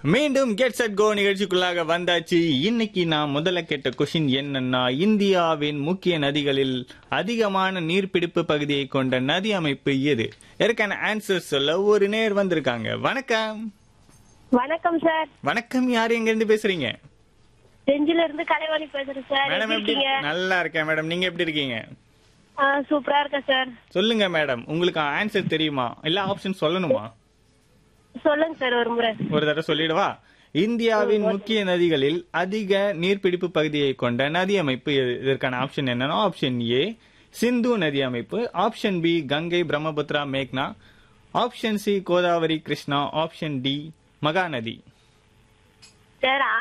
மீண்டும் get set go நிகழ்ச்சிக்குள்ளாக வந்தாச்சு இன்னைக்கு நான் முதல்ல கேட்ட கொஷின் என்னன்னா இந்தியாவின் முக்கிய நதிகளில் அதிகமான நீர்பிடிப்பு பகுதியை கொண்ட நதி அமைப்பு எது இதற்கான ஆன்சர் சொல்ல ஒரு நேர் வந்திருக்காங்க வணக்கம் வணக்கம் சார் வணக்கம் யார் எங்க இருந்து பேசுறீங்க செஞ்சில இருந்து கலைவாணி பேசுறேன் சார் மேடம் எப்படி எப்படி இருக்கீங்க நல்லா இருக்கேன் மேடம் நீங்க எப்படி இருக்கீங்க ஆ, சூப்பரா இருக்கேன் சார் சொல்லுங்க மேடம் உங்களுக்கு ஆன்சர் தெரியுமா எல்லா ஆப்ஷன் சொல்லணுமா சொல்லுங்க சார் ஒரு முறை ஒரு தடவை சொல்லிடவா இந்தியாவின் முக்கிய நதிகளில் அதிக நீர்பிடிப்பு பகுதியை கொண்ட நதி அமைப்பு எது? இதற்கான ஆப்ஷன் என்னன்னா ஆப்ஷன் ஏ சிந்து நதி அமைப்பு ஆப்ஷன் பி கங்கை பிரம்மபுத்திரா மேக்னா option C Godavari Krishna option D Mahanadi sir